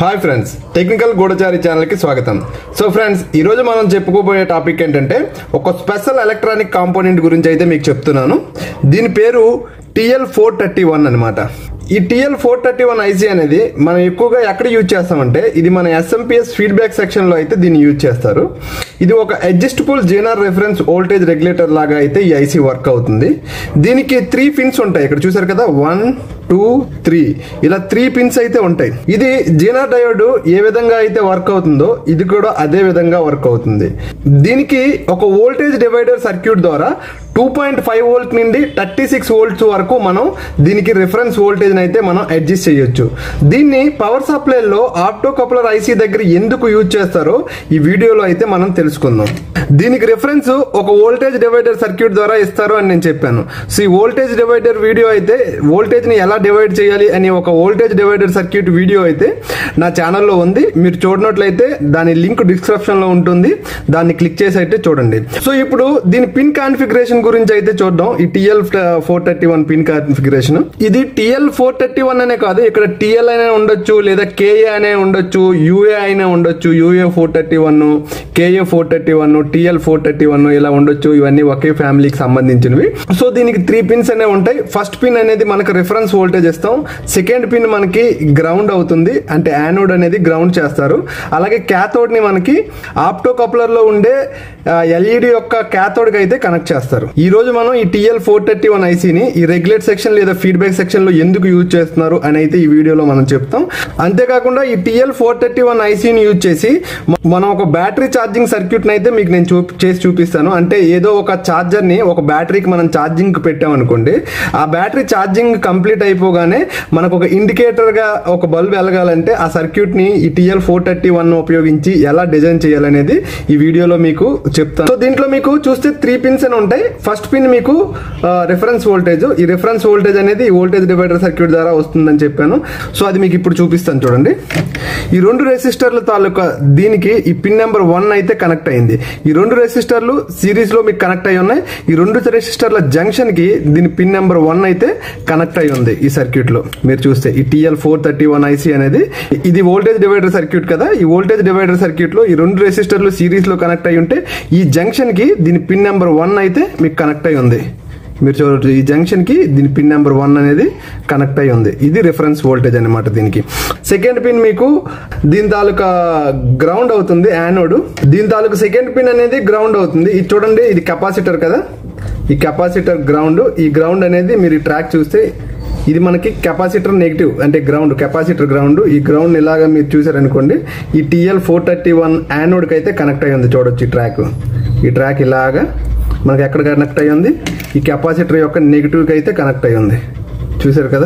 hi friends technical గూఢచారి ఛానల్కి స్వాగతం సో ఫ్రెండ్స్ ఈరోజు మనం చెప్పుకోబోయే టాపిక్ ఏంటంటే ఒక స్పెషల్ ఎలక్ట్రానిక్ కాంపోనెంట్ గురించి అయితే మీకు చెప్తున్నాను దీని పేరు టిఎల్ ఫోర్ థర్టీ వన్ అనమాట ఈ TL four thirty one IC అనేది మనం ఎక్కువగా ఎక్కడ యూజ్ చేస్తామంటే ఇది మన ఎస్ఎంపిఎస్ ఫీడ్బ్యాక్ సెక్షన్లో అయితే దీన్ని యూజ్ చేస్తారు ఇది ఒక adjustable zener reference voltage regulator లాగా అయితే ఈ ఐసీ వర్క్ అవుతుంది దీనికి త్రీ పిన్స్ ఉంటాయి ఇక్కడ చూసారు కదా వన్ టూ త్రీ ఇలా త్రీ పిన్స్ అయితే ఉంటాయి ఇది జీనర్ డయోడ్ ఏ విధంగా అయితే వర్క్ అవుతుందో ఇది కూడా అదే విధంగా వర్క్ అవుతుంది దీనికి ఒక వోల్టేజ్ డివైడర్ సర్క్యూట్ ద్వారా టూ పాయింట్ ఫైవ్ వోల్ట్ నుండి థర్టీ సిక్స్ వోల్ట్స్ వరకు మనం దీనికి రిఫరెన్స్ వోల్టేజ్ అయితే మనం అడ్జస్ట్ చేయొచ్చు దీన్ని పవర్ సప్లైలో ఆప్టో కపులర్ ఐసీ దగ్గర ఎందుకు యూజ్ చేస్తారో ఈ వీడియోలో అయితే మనం తెలుసుకుందాం దీనికి రిఫరెన్స్ ఒక వోల్టేజ్ డివైడర్ సర్క్యూట్ ద్వారా ఇస్తారు అని నేను చెప్పాను సో ఈ వోల్టేజ్ డివైడర్ వీడియో అయితే వోల్టేజ్ ని ఎలా డివైడ్ చేయాలి అని ఒక వోల్టేజ్ డివైడర్ సర్క్యూట్ వీడియో అయితే నా ఛానల్లో ఉంది మీరు చూడనట్లయితే దాని లింక్ డిస్క్రిప్షన్ లో ఉంటుంది దాన్ని క్లిక్ చేసి అయితే చూడండి సో ఇప్పుడు దీని పిన్ కాన్ఫిగరేషన్ గురించి అయితే చూద్దాం ఈ TL four thirty one pin configuration ఇది టిఎల్ ఫోర్ థర్టీ వన్ అనే కాదు ఇక్కడ టిఎల్ అయినా ఉండొచ్చు లేదా కేఏ అనే ఉండొచ్చు యూఏ అయినా ఉండొచ్చు UA four thirty one KA four thirty one TL four thirty one ఇలా ఉండొచ్చు ఇవన్నీ ఒకే ఫ్యామిలీకి సంబంధించినవి సో దీనికి త్రీ పిన్స్ అనేవి ఉంటాయి ఫస్ట్ పిన్ అనేది మనకు రిఫరెన్స్ వోల్టేజ్ ఇస్తాం సెకండ్ పిన్ మనకి గ్రౌండ్ అవుతుంది అంటే యానోడ్ అనేది గ్రౌండ్ చేస్తారు అలాగే క్యాథోడ్ ని మనకి ఆప్టో కప్లర్ లో ఉండే ఎల్ఈడి యొక్క క్యాథోడ్ కి అయితే కనెక్ట్ చేస్తారు ఈ రోజు మనం ఈ టిఎల్ ఫోర్ థర్టీ వన్ ఐసీని ఈ రెగ్యులేట్ సెక్షన్ లేదా ఫీడ్బ్యాక్ సెక్షన్ లో ఎందుకు యూజ్ చేస్తున్నారు అని అయితే ఈ వీడియోలో మనం చెప్తాం అంతేకాకుండా ఈ టిఎల్ ఫోర్ థర్టీ వన్ ఐసీని యూజ్ చేసి మ- మనం ఒక బ్యాటరీ ఛార్జింగ్ సర్క్యూట్ అయితే మీకు నేను చూపి చేసి చూపిస్తాను అంటే ఏదో ఒక ఛార్జర్ ని ఒక బ్యాటరీకి మనం ఛార్జింగ్ పెట్టాం అనుకోండి ఆ బ్యాటరీ ఛార్జింగ్ కంప్లీట్ అయిపోగానే మనకు ఒక ఇండికేటర్ గా ఒక బల్బ్ వెలగాలంటే ఆ సర్క్యూట్ ని ఈ టిఎల్ ఫోర్ థర్టీ వన్ ఉపయోగించి ఎలా డిజైన్ చేయాలనేది ఈ వీడియోలో మీకు చెప్తాను సో దీంట్లో మీకు చూస్తే త్రీ పిన్స్ అని ఉంటాయి ఫస్ట్ పిన్ మీకు రిఫరెన్స్ వోల్టేజ్ ఈ రిఫరెన్స్ వోల్టేజ్ అనేది ఈ వోల్టేజ్ డివైడర్ సర్క్యూట్ ద్వారా వస్తుందని చెప్పాను సో అది మీకు ఇప్పుడు చూపిస్తాను చూడండి ఈ రెండు రెసిస్టర్ల తాలూకా దీనికి ఈ పిన్ నెంబర్ వన్ అయితే కనెక్ట్ అయింది ఈ రెండు రెసిస్టర్లు సిరీస్ లో మీకు కనెక్ట్ అయి ఉన్నాయి ఈ రెండు రెసిస్టర్ల జంక్షన్ కి దీని పిన్ నెంబర్ వన్ అయితే కనెక్ట్ అయి ఉంది ఈ సర్క్యూట్ లో మీరు చూస్తే ఈ TL four thirty one IC అనేది ఇది వోల్టేజ్ డివైడర్ సర్క్యూట్ కదా ఈ వోల్టేజ్ డివైడర్ సర్క్యూట్ లో ఈ రెండు రెసిస్టర్లు సిరీస్ లో కనెక్ట్ అయి ఉంటే ఈ జంక్షన్ కి దీని పిన్ నెంబర్ వన్ అయితే మీకు కనెక్ట్ అయి ఉంది మీరు చూడవచ్చు ఈ జంక్షన్ కి దీని పిన్ నెంబర్ వన్ అనేది కనెక్ట్ అయి ఉంది ఇది రిఫరెన్స్ వోల్టేజ్ అనమాట దీనికి సెకండ్ పిన్ మీకు దీని తాలూకా గ్రౌండ్ అవుతుంది యానోడ్ దీని తాలూకా సెకండ్ పిన్ అనేది గ్రౌండ్ అవుతుంది ఇది చూడండి ఇది కెపాసిటర్ కదా ఈ కెపాసిటర్ గ్రౌండ్ ఈ గ్రౌండ్ అనేది మీరు ఈ ట్రాక్ చూస్తే ఇది మనకి కెపాసిటర్ నెగిటివ్ అంటే గ్రౌండ్ కెపాసిటర్ గ్రౌండ్ ఈ గ్రౌండ్ ఇలాగా మీరు చూసారనుకోండి ఈ టిఎల్ ఫోర్ థర్టీ వన్ యానోడ్కి అయితే కనెక్ట్ అయి ఉంది చూడొచ్చు ఈ ట్రాక్ ఈ ట్రాక్ ఇలాగా మనకి ఎక్కడ కనెక్ట్ అయి ఉంది ఈ కెపాసిటర్ యొక్క నెగిటివ్కి అయితే కనెక్ట్ అయి ఉంది చూసారు కదా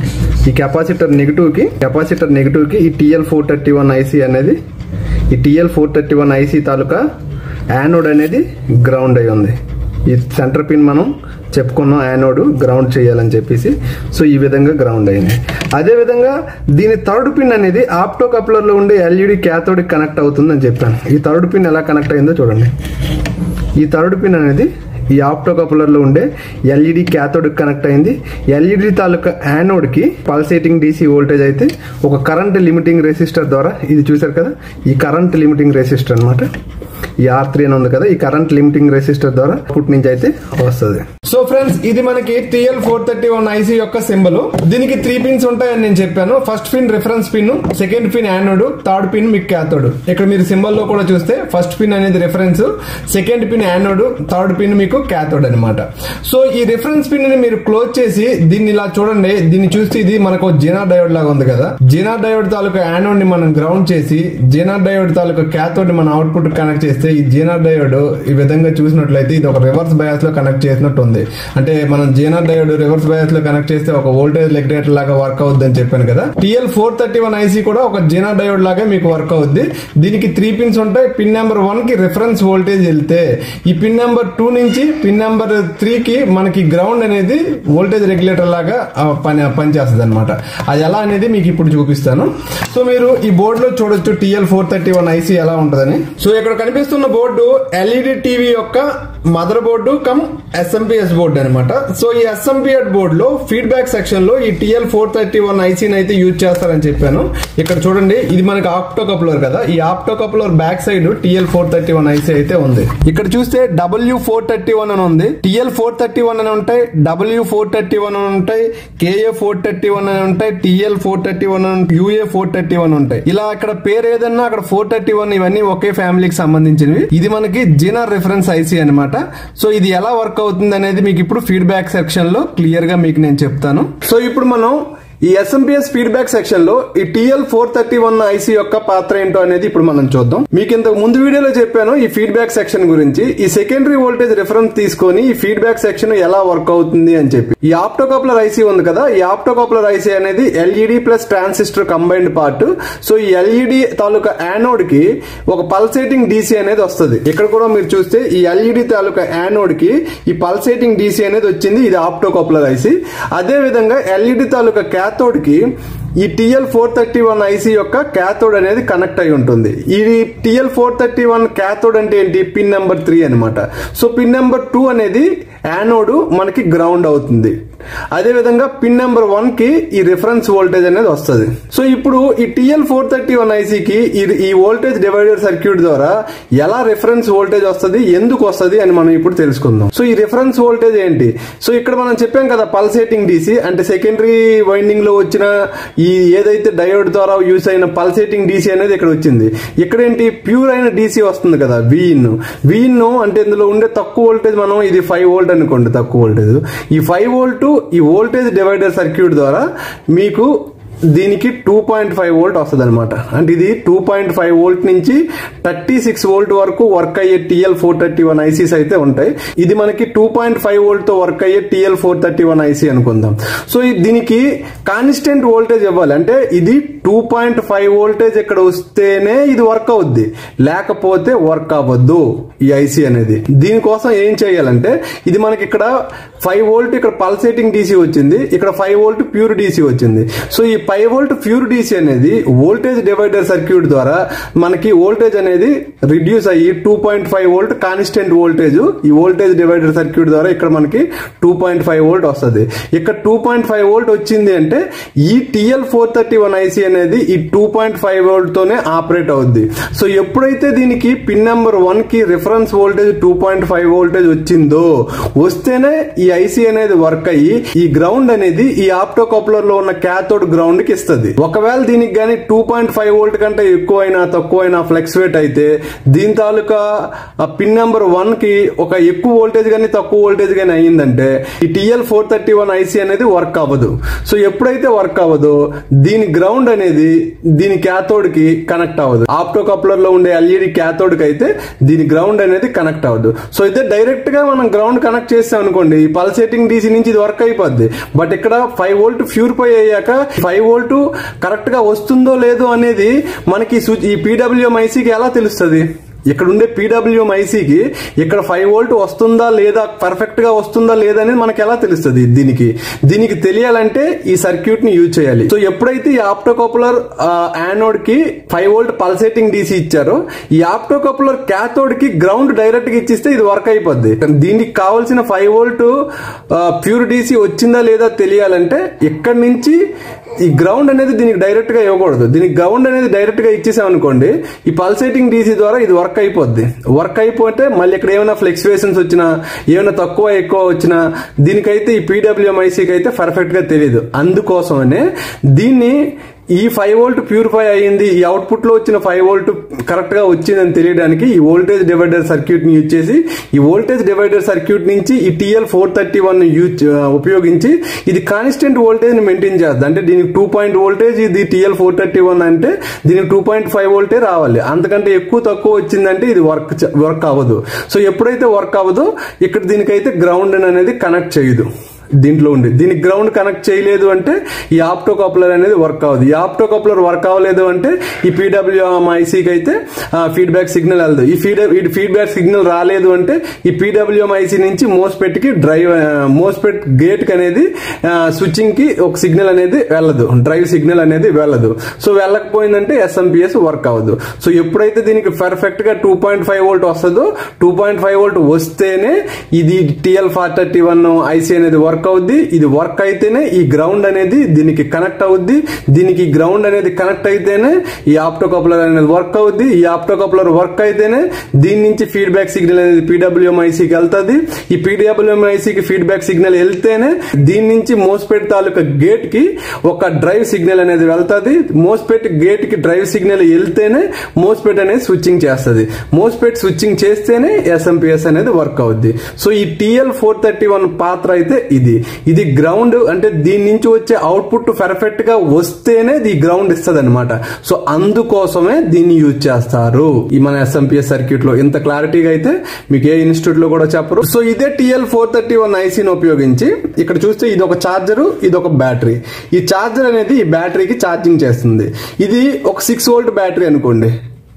ఈ కెపాసిటర్ నెగిటివ్కి కెపాసిటర్ నెగిటివ్కి ఈ TL four thirty one IC అనేది ఈ TL four thirty one IC తాలూకా యానోడ్ అనేది గ్రౌండ్ అయి ఉంది ఈ సెంటర్ పిన్ మనం చెప్పుకున్నాం యానోడ్ గ్రౌండ్ చేయాలని చెప్పేసి సో ఈ విధంగా గ్రౌండ్ అయింది అదే విధంగా దీని థర్డ్ పిన్ అనేది ఆప్టో కప్లర్ లో ఉండే ఎల్ఈడి క్యాథోడ్ కనెక్ట్ అవుతుందని చెప్పాను ఈ థర్డ్ పిన్ ఎలా కనెక్ట్ అయిందో చూడండి ఈ థర్డ్ పిన్ అనేది ఈ ఆప్టో కపులర్ లో ఉండే ఎల్ఈడి క్యాథోడ్ కనెక్ట్ అయింది ఎల్ఈడి తాలూకా యానోడ్ కి పల్సేటింగ్ డీసీ వోల్టేజ్ అయితే ఒక కరెంట్ లిమిటింగ్ రెసిస్టర్ ద్వారా ఇది చూసారు కదా ఈ కరెంట్ లిమిటింగ్ రెసిస్టర్ అన్నమాట ఈ ఆర్ త్రీ అని ఉంది కదా ఈ కరెంట్ లిమిటింగ్ రెసిస్టర్ ద్వారా అవుట్ నుంచి అయితే వస్తుంది సో ఫ్రెండ్స్ ఇది మనకి TL four thirty one IC యొక్క సింబల్ దీనికి త్రీ పిన్స్ ఉంటాయని నేను చెప్పాను first pin reference pin second pin anode third pin మీకు క్యాథోడ్ ఇక్కడ మీరు సింబల్ లో కూడా చూస్తే ఫస్ట్ పిన్ అనేది reference second pin anode third pin మీకు క్యాథోడ్ అనమాట సో ఈ రిఫరెన్స్ పిన్ ని మీరు క్లోజ్ చేసి దీన్ని ఇలా చూడండి దీన్ని చూస్తే ఇది మనకు జీనా డయోడ్ లాగా ఉంది కదా జీనా డయోడ్ తాలూకా యానోడ్ ని మనం గ్రౌండ్ చేసి జీనా డయోడ్ తాలూకా క్యాథోడ్ ని మన అవుట్పుట్ కనెక్ట్ చేస్తే ఈ జీనా డయోడ్ ఈ విధంగా చూసినట్లయితే ఇది ఒక రివర్స్ బయాస్ లో కనెక్ట్ చేసినట్టు ఉంది అంటే మనం జీనా డయోడ్ రివర్స్ బయాస్ లో కనెక్ట్ చేస్తే ఒక వోల్టేజ్ రెగ్యులేటర్ లాగా వర్క్ అవుద్ది అని చెప్పాను కదా TL four thirty one IC కూడా ఒక జీనా డయోడ్ లాగా మీకు వర్క్ అవుద్ది దీనికి త్రీ పిన్స్ ఉంటాయి పిన్ నెంబర్ వన్ కి రిఫరెన్స్ వోల్టేజ్ వెళ్తే ఈ పిన్ నెంబర్ టూ నుంచి పిన్ నెంబర్ త్రీ కి మనకి గ్రౌండ్ అనేది వోల్టేజ్ రెగ్యులేటర్ లాగా ఆ, పని పనిచేస్తుంది అనమాట అది ఎలా అనేది మీకు ఇప్పుడు చూపిస్తాను సో మీరు ఈ బోర్డు లో చూడొచ్చు TL four thirty one IC ఎలా ఉంటుందని సో ఇక్కడ కనిపి కనిపిస్తున్న బోర్డు ఎల్ఈడి టీవీ యొక్క motherboard cum SMPS board అనమాట సో ఈ ఎస్ఎంపిఎస్ బోర్డు లో ఫీడ్బ్యాక్ సెక్షన్ లో ఈ టిఎల్ ఫోర్ థర్టీ వన్ ఐసీని అయితే యూజ్ చేస్తారని చెప్పాను ఇక్కడ చూడండి ఇది మనకి ఆప్టో కప్లర్ కదా ఈ optocoupler back side TL four thirty one IC అయితే ఉంది ఇక్కడ చూస్తే డబ్ల్యూ ఫోర్ థర్టీ వన్ అని ఉంది టిఎల్ ఫోర్ థర్టీ వన్ అని ఉంటాయి డబ్ల్యూ ఫోర్ థర్టీ వన్ అని ఉంటాయి కేఏ ఫోర్ థర్టీ వన్ అని ఉంటాయి TL four thirty one UA four thirty one ఉంటాయి ఇలా అక్కడ పేరు ఏదన్నా అక్కడ ఫోర్ థర్టీ వన్ ఇవన్నీ ఒకే ఫ్యామిలీకి సంబంధించినవి ఇది మనకి జీనర్ రిఫరెన్స్ ఐసీ అనమాట సో ఇది ఎలా వర్క్ అవుతుంది అనేది మీకు ఇప్పుడు ఫీడ్బ్యాక్ సెక్షన్ లో క్లియర్ గా మీకు నేను చెప్తాను సో ఇప్పుడు మనం ఈ ఎస్ఎంపిఎస్ ఫీడ్బ్యాక్ సెక్షన్ లో ఈ TL four thirty one IC యొక్క పాత్ర ఏంటో అనేది ఇప్పుడు మనం చూద్దాం మీకు ఇంతకు ముందు వీడియోలో చెప్పాను ఈ ఫీడ్బ్యాక్ సెక్షన్ గురించి ఈ సెకండరీ వోల్టేజ్ రిఫరెన్స్ తీసుకొని ఈ ఫీడ్బ్యాక్ సెక్షన్ ఎలా వర్క్ అవుతుంది అని చెప్పి ఈ ఆప్టోకాప్లర్ ఐసీ ఉంది కదా ఈ ఆప్టోకాప్లర్ ఐసీ అనేది LED plus transistor combined part so ఈ ఎల్ఈడి తాలూకా యానోడ్ కి ఒక పల్సేటింగ్ డీసీ అనేది వస్తుంది ఇక్కడ కూడా మీరు చూస్తే ఈ ఎల్ఈడి తాలూకా యానోడ్ కి ఈ పల్సేటింగ్ డీసీ అనేది వచ్చింది ఇది ఆప్టోకాప్లర్ ఐసీ అదే విధంగా ఎల్ఈడి తాలూకా క్యాథోడ్ కి ఈ TL four thirty one IC యొక్క క్యాథోడ్ అనేది కనెక్ట్ అయి ఉంటుంది ఈ TL four thirty one cathode అంటే ఏంటి పిన్ నెంబర్ త్రీ అనమాట సో పిన్ నెంబర్ టూ అనేది యానోడ్ మనకి గ్రౌండ్ అవుతుంది అదే విధంగా పిన్ నెంబర్ వన్ కి ఈ రిఫరెన్స్ వోల్టేజ్ అనేది వస్తుంది సో ఇప్పుడు ఈ టిఎల్ ఫోర్ థర్టీ వన్ ఐసీకి ఈ వోల్టేజ్ డివైడర్ సర్క్యూట్ ద్వారా ఎలా రిఫరెన్స్ వోల్టేజ్ వస్తుంది ఎందుకు వస్తుంది అని మనం ఇప్పుడు తెలుసుకుందాం సో ఈ రిఫరెన్స్ వోల్టేజ్ ఏంటి సో ఇక్కడ మనం చెప్పాం కదా పల్సేటింగ్ డీసీ అంటే సెకండరీ వైండింగ్ లో వచ్చిన ఈ ఏదైతే డయోడ్ ద్వారా యూస్ అయిన పల్సేటింగ్ డీసీ అనేది ఇక్కడ వచ్చింది ఇక్కడ ఏంటి ప్యూర్ అయిన డీసీ వస్తుంది కదా వీఇన్ వీఇన్ అంటే ఇందులో ఉండే తక్కువ వోల్టేజ్ మనం ఇది ఫైవ్ వోల్ట్ అనుకోండి తక్కువ వోల్టేజ్ ఈ ఫైవ్ వోల్ట్ ఈ వోల్టేజ్ డివైడర్ సర్క్యూట్ ద్వారా మీకు దీనికి టూ పాయింట్ ఫైవ్ వోల్ట్ వస్తుంది అనమాట అంటే ఇది టూ పాయింట్ ఫైవ్ వోల్ట్ నుంచి థర్టీ సిక్స్ వోల్ట్ వరకు వర్క్ అయ్యే TL four thirty one ICs అయితే ఉంటాయి ఇది మనకి టూ పాయింట్ ఫైవ్ వోల్ట్ తో వర్క్ అయ్యే TL four thirty one IC అనుకుందాం సో దీనికి కాన్స్టెంట్ వోల్టేజ్ ఇవ్వాలి అంటే ఇది టూ పాయింట్ ఫైవ్ వోల్టేజ్ ఇక్కడ వస్తేనే ఇది వర్క్ అవుద్ది లేకపోతే వర్క్ అవ్వద్దు ఈ ఐసీ అనేది దీనికోసం ఏం చేయాలంటే ఇది మనకి ఇక్కడ ఫైవ్ వోల్ట్ ఇక్కడ పల్సేటింగ్ డీసీ వచ్చింది ఇక్కడ ఫైవ్ వోల్ట్ ప్యూర్ డీసీ వచ్చింది సో ఈ ఫైవ్ వోల్ట్ ప్యూర్ డీసీ అనేది వోల్టేజ్ డివైడర్ సర్క్యూట్ ద్వారా మనకి వోల్టేజ్ అనేది రిడ్యూస్ అయ్యి two point five volt constant voltage ఈ వోల్టేజ్ డివైడర్ సర్క్యూట్ ద్వారా ఇక్కడ మనకి టూ పాయింట్ ఫైవ్ వోల్ట్ వస్తుంది ఇక్కడ టూ పాయింట్ ఫైవ్ వోల్ట్ వచ్చింది అంటే ఈ TL four thirty one IC అనేది ఈ టూ పాయింట్ ఫైవ్ వోల్ట్ తోనే ఆపరేట్ అవుద్ది సో ఎప్పుడైతే దీనికి పిన్ నెంబర్ వన్ కి reference voltage two point five voltage వచ్చిందో వస్తేనే ఈ ఐసీ అనేది వర్క్ అయ్యి ఈ గ్రౌండ్ అనేది ఈ ఆప్టో కప్లర్ లో ఉన్న క్యాథోడ్ గ్రౌండ్ కి ఇస్తుంది ఒకవేళ దీనికి గానీ టూ పాయింట్ ఫైవ్ వోల్ట్ కంటే ఎక్కువైనా తక్కువైనా ఫ్లెక్చువేట్ అయితే దీని తాలూకా పిన్ నెంబర్ వన్ కి ఒక ఎక్కువ వోల్టేజ్ కానీ తక్కువ వోల్టేజ్ కానీ అయ్యిందంటే ఈ TL four thirty one IC అనేది వర్క్ అవ్వదు సో ఎప్పుడైతే వర్క్ అవ్వదో దీని గ్రౌండ్ అనేది దీని క్యాథోడ్ కి కనెక్ట్ అవ్వదు ఆప్టో కప్లర్ లో ఉండే ఎల్ఈడి క్యాథోడ్ కి అయితే దీని గ్రౌండ్ అనేది కనెక్ట్ అవ్వదు సో అయితే డైరెక్ట్ గా మనం గ్రౌండ్ కనెక్ట్ చేసాం అనుకోండి ఈ పల్సేటింగ్ డీసీ నుంచి ఇది వర్క్ అయిపోద్ది బట్ ఇక్కడ ఫైవ్ వోల్ట్ ప్యూరిఫై అయ్యాక ఫైవ్ వోల్ట్ కరెక్ట్ గా వస్తుందో లేదో అనేది మనకి ఈ పీడబ్ల్యూఎం ఐసీకి ఎలా తెలుస్తుంది ఇక్కడ ఉండే పీడబ్ల్యూఎం ఐసీకి ఇక్కడ ఫైవ్ వోల్ట్ వస్తుందా లేదా పర్ఫెక్ట్ గా వస్తుందా లేదా అనేది మనకి ఎలా తెలుస్తుంది దీనికి దీనికి తెలియాలంటే ఈ సర్క్యూట్ ని యూజ్ చేయాలి సో ఎప్పుడైతే ఈ ఆప్టోకాపులర్ యానోడ్ కి ఫైవ్ వోల్ట్ పల్సేటింగ్ డీసీ ఇచ్చారో ఈ ఆప్టోకాపులర్ క్యాథోడ్ కి గ్రౌండ్ డైరెక్ట్ గా ఇచ్చిస్తే ఇది వర్క్ అయిపోద్ది దీనికి కావాల్సిన ఫైవ్ వోల్ట్ ప్యూర్ డీసీ వచ్చిందా లేదా తెలియాలంటే ఇక్కడ నుంచి ఈ గ్రౌండ్ అనేది దీనికి డైరెక్ట్ గా ఇవ్వకూడదు దీనికి గ్రౌండ్ అనేది డైరెక్ట్ గా ఇచ్చేసాం అనుకోండి ఈ పల్సేటింగ్ డీసీ ద్వారా ఇది వర్క్ అయిపోద్ది వర్క్ అయిపోతే మళ్ళీ ఇక్కడ ఏమైనా ఫ్లెక్చువేషన్స్ వచ్చినా ఏమైనా తక్కువ ఎక్కువ వచ్చినా దీనికైతే ఈ పీడబ్ల్యూఎం ఐసీకి అయితే పర్ఫెక్ట్ గా తెలియదు అందుకోసమనే దీన్ని ఈ ఫైవ్ వోల్ట్ ప్యూరిఫై అయ్యింది ఈ అవుట్పుట్ లో వచ్చిన ఫైవ్ వోల్ట్ కరెక్ట్ గా వచ్చిందని తెలియడానికి ఈ వోల్టేజ్ డివైడర్ సర్క్యూట్ ని యూజ్ చేసి ఈ వోల్టేజ్ డివైడర్ సర్క్యూట్ నుంచి ఈ TL four thirty one use ఉపయోగించి ఇది కాన్స్టెంట్ వోల్టేజ్ ని మెయింటైన్ చేస్తుంది అంటే దీనికి టూ పాయింట్ వోల్టేజ్ ఇది టిఎల్ ఫోర్ థర్టీ వన్ అంటే దీనికి టూ పాయింట్ ఫైవ్ వోల్టే రావాలి అంతకంటే ఎక్కువ తక్కువ వచ్చిందంటే ఇది వర్క్ వర్క్ అవ్వదు సో ఎప్పుడైతే వర్క్ అవ్వదో ఇక్కడ దీనికైతే గ్రౌండ్ అనేది కనెక్ట్ చేయదు దీంట్లో ఉంది దీనికి గ్రౌండ్ కనెక్ట్ చేయలేదు అంటే ఈ ఆప్టో కప్లర్ అనేది వర్క్ అవ్వదు ఈ ఆప్టో కప్లర్ వర్క్ అవ్వలేదు అంటే ఈ పీడబ్ల్యూఎం ఐసీకి అయితే ఫీడ్బ్యాక్ సిగ్నల్ వెళ్ళదు ఈ ఫీడ్ ఈ ఫీడ్బ్యాక్ సిగ్నల్ రాలేదు అంటే ఈ పీడబ్ల్యూఎం ఐసీ నుంచి మోస్పెట్ కి డ్రైవ్ మోస్పెట్ గేట్ కి అనేది స్విచ్చింగ్ కి ఒక సిగ్నల్ అనేది వెళ్ళదు డ్రైవ్ సిగ్నల్ అనేది వెళ్ళదు సో వెళ్ళకపోయిందంటే ఎస్ఎంపిఎస్ వర్క్ అవ్వదు సో ఎప్పుడైతే దీనికి పర్ఫెక్ట్ గా టూ పాయింట్ ఫైవ్ వోల్ట్ వస్తుందో టూ పాయింట్ ఫైవ్ వోల్ట్ వస్తేనే ఇది TL four thirty one IC అనేది వర్క్ అవుద్ది ఇది వర్క్ అయితేనే ఈ గ్రౌండ్ అనేది దీనికి కనెక్ట్ అవుద్ది దీనికి గ్రౌండ్ అనేది కనెక్ట్ అయితేనే ఈ ఆప్టో కప్లర్ అనేది వర్క్ అవుద్ది ఈ ఆప్టో కప్లర్ వర్క్ అయితేనే దీని నుంచి ఫీడ్బ్యాక్ సిగ్నల్ అనేది పీడబ్ల్యూఎం ఐసీకి వెళ్తుంది ఈ పీడబ్ల్యూఎం ఐసీకి ఫీడ్బ్యాక్ సిగ్నల్ వెళ్తేనే దీని నుంచి మోస్పెట్ తాలూకా గేట్ కి ఒక డ్రైవ్ సిగ్నల్ అనేది వెళ్తుంది మోస్పెట్ గేట్ కి డ్రైవ్ సిగ్నల్ వెళ్తేనే మోస్పెట్ అనేది స్విచ్చింగ్ చేస్తుంది మోస్పెట్ స్విచ్చింగ్ చేస్తేనే ఎస్ఎంపిఎస్ అనేది వర్క్ అవుద్ది సో ఈ టిఎల్ ఫోర్ థర్టీ వన్ పాత్ర అయితే ఇది ఇది గ్రౌండ్ అంటే దీని నుంచి వచ్చే అవుట్పుట్ పర్ఫెక్ట్ గా వస్తేనే ఈ గ్రౌండ్ ఇస్తుంది అనమాట సో అందుకోసమే దీన్ని యూజ్ చేస్తారు ఈ మన ఎస్ఎంపిఎస్ సర్క్యూట్ లో ఇంత క్లారిటీగా అయితే మీకు ఏ ఇన్స్టిట్యూట్ లో కూడా చెప్పరు సో ఇదే టిఎల్ ఫోర్ థర్టీ వన్ ఐసీని ఉపయోగించి ఇక్కడ చూస్తే ఇది ఒక చార్జర్ ఇది ఒక బ్యాటరీ ఈ చార్జర్ అనేది ఈ బ్యాటరీకి ఛార్జింగ్ చేస్తుంది ఇది ఒక సిక్స్ వోల్ట్ బ్యాటరీ అనుకోండి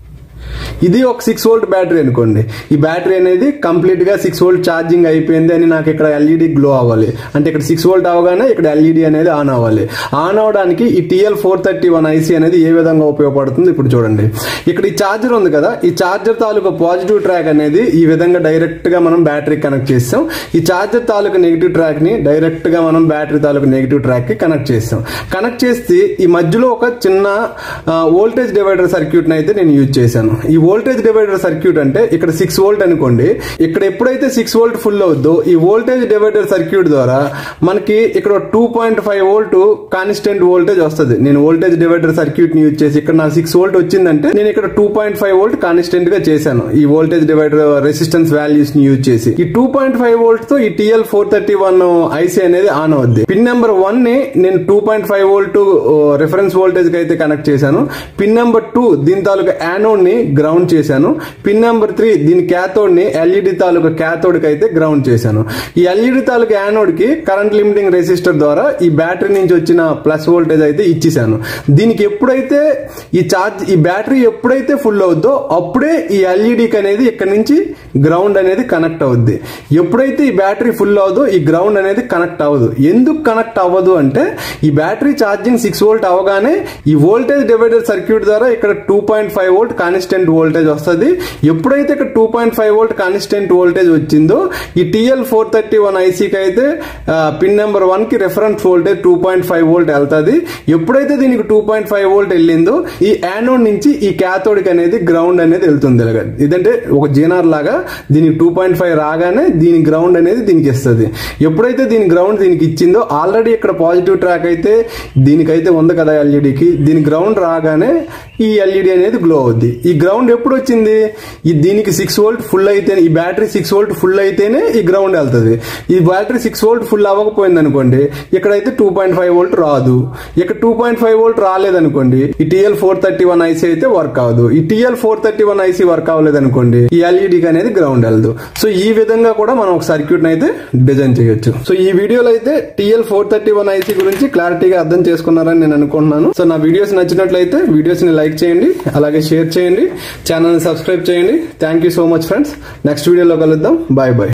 ఇది ఒక సిక్స్ వోల్ట్ బ్యాటరీ అనుకోండి ఈ బ్యాటరీ అనేది కంప్లీట్ గా సిక్స్ వోల్ట్ ఛార్జింగ్ అయిపోయింది అని నాకు ఇక్కడ ఎల్ఈడి గ్లో అవ్వాలి అంటే ఇక్కడ సిక్స్ వోల్ట్ అవగానే ఇక్కడ ఎల్ఈడి అనేది ఆన్ అవ్వాలి ఆన్ అవడానికి ఈ TL four thirty one IC అనేది ఏ విధంగా ఉపయోగపడుతుంది ఇప్పుడు చూడండి ఇక్కడ ఈ ఛార్జర్ ఉంది కదా ఈ ఛార్జర్ తాలూకా పాజిటివ్ ట్రాక్ అనేది ఈ విధంగా డైరెక్ట్ గా మనం బ్యాటరీ కనెక్ట్ చేస్తాం ఈ ఛార్జర్ తాలూకా నెగిటివ్ ట్రాక్ ని డైరెక్ట్ గా మనం బ్యాటరీ తాలూకా నెగిటివ్ ట్రాక్ కి కనెక్ట్ చేస్తాం కనెక్ట్ చేస్తే ఈ మధ్యలో ఒక చిన్న వోల్టేజ్ డివైడర్ సర్క్యూట్ అయితే నేను యూజ్ చేశాను ఈ వోల్టేజ్ డివైడర్ సర్క్యూట్ అంటే ఇక్కడ సిక్స్ వోల్ట్ అనుకోండి ఇక్కడ ఎప్పుడైతే సిక్స్ వోల్ట్ ఫుల్ అవుద్దో ఈ వోల్టేజ్ డివైడర్ సర్క్యూట్ ద్వారా మనకి ఇక్కడ two point five volt constant voltage వస్తుంది నేను వోల్టేజ్ డివైడర్ సర్క్యూట్ ని యూజ్ చేసి ఇక్కడ నా సిక్స్ వోల్ట్ వచ్చిందంటే నేను ఇక్కడ two point five volt constant గా చేశాను ఈ వోల్టేజ్ డివైడర్ రెసిస్టెన్స్ వాల్యూస్ ని యూజ్ చేసి ఈ టూ పాయింట్ ఫైవ్ వోల్ట్ తో ఈ TL four thirty one IC అనేది ఆన్ అవుద్ది పిన్ నెంబర్ వన్ ని నేను two point five volt reference voltage కి అయితే కనెక్ట్ చేశాను పిన్ నెంబర్ టూ దీని తాలూకా యానోడ్ ని గ్రౌండ్ చేశాను పిన్ నెంబర్ త్రీ దీని క్యాథోడ్ ని ఎల్ఈడి తాలూకా క్యాథోడ్ కి అయితే గ్రౌండ్ చేశాను ఈ ఎల్ఈడి తాలూకా యానోడ్ కి కరెంట్ లిమిటింగ్ రెసిస్టర్ ద్వారా ఈ బ్యాటరీ నుంచి వచ్చిన ప్లస్ వోల్టేజ్ అయితే ఇచ్చేసాను దీనికి ఎప్పుడైతే ఈ చార్జ్ ఈ బ్యాటరీ ఎప్పుడైతే ఫుల్ అవుద్దో అప్పుడే ఈ ఎల్ఈడికి అనేది ఇక్కడ నుంచి గ్రౌండ్ అనేది కనెక్ట్ అవుద్ది ఎప్పుడైతే ఈ బ్యాటరీ ఫుల్ అవుదో ఈ గ్రౌండ్ అనేది కనెక్ట్ అవ్వదు ఎందుకు కనెక్ట్ అవ్వదు అంటే ఈ బ్యాటరీ ఛార్జింగ్ సిక్స్ వోల్ట్ అవగానే ఈ వోల్టేజ్ డివైడర్ సర్క్యూట్ ద్వారా ఇక్కడ two point five volt constant voltage వస్తుంది ఎప్పుడైతే ఇక్కడ two point five volt constant voltage వచ్చిందో ఈ టిఎల్ ఫోర్ థర్టీ వన్ ఐసీకి అయితే పిన్ నెంబర్ వన్ కి reference voltage two point five volt వెళ్తుంది ఎప్పుడైతే దీనికి టూ పాయింట్ ఫైవ్ వోల్ట్ వెళ్ళిందో ఈ యానోడ్ నుంచి ఈ క్యాథోడిక్ అనేది గ్రౌండ్ అనేది వెళ్తుంది ఇలాగ ఇదంటే ఒక జీనార్ లాగా దీనికి టూ పాయింట్ ఫైవ్ రాగానే దీని గ్రౌండ్ అనేది దీనికి ఇస్తుంది ఎప్పుడైతే దీని గ్రౌండ్ దీనికి ఇచ్చిందో ఆల్రెడీ ఇక్కడ పాజిటివ్ ట్రాక్ అయితే దీనికైతే ఉంది కదా ఎల్ఈడికి దీని గ్రౌండ్ రాగానే ఈ ఎల్ఈడి అనేది గ్లో అవుద్ది ఈ గ్రౌండ్ ఎప్పుడు వచ్చింది ఈ దీనికి సిక్స్ వోల్ట్ ఫుల్ అయితే ఈ బ్యాటరీ సిక్స్ వోల్ట్ ఫుల్ అయితేనే ఈ గ్రౌండ్ వెళ్తుంది ఈ బ్యాటరీ సిక్స్ వోల్ట్ ఫుల్ అవ్వకపోయింది అనుకోండి ఇక్కడైతే టూ పాయింట్ ఫైవ్ వోల్ట్ రాదు ఇక్కడ టూ పాయింట్ ఫైవ్ వోల్ట్ రాలేదనుకోండి ఈ TL four thirty one IC అయితే వర్క్ అవ్వదు ఈ TL four thirty one IC work అవ్వలేదు అనుకోండి ఈ ఎల్ఈడికి అనేది గ్రౌండ్ వెళ్ళదు సో ఈ విధంగా కూడా మనం ఒక సర్క్యూట్ అయితే డిజైన్ చేయొచ్చు సో ఈ వీడియోలో అయితే TL four thirty one IC గురించి క్లారిటీగా అర్థం చేసుకున్నారని నేను అనుకుంటున్నాను సో నా వీడియోస్ నచ్చినట్లయితే వీడియోస్ ని లైక్ చేయండి అలాగే షేర్ చేయండి ఛానల్ ని సబ్స్క్రైబ్ చేయండి thank you so much friends next వీడియోలో కలుద్దాం బాయ్ బాయ్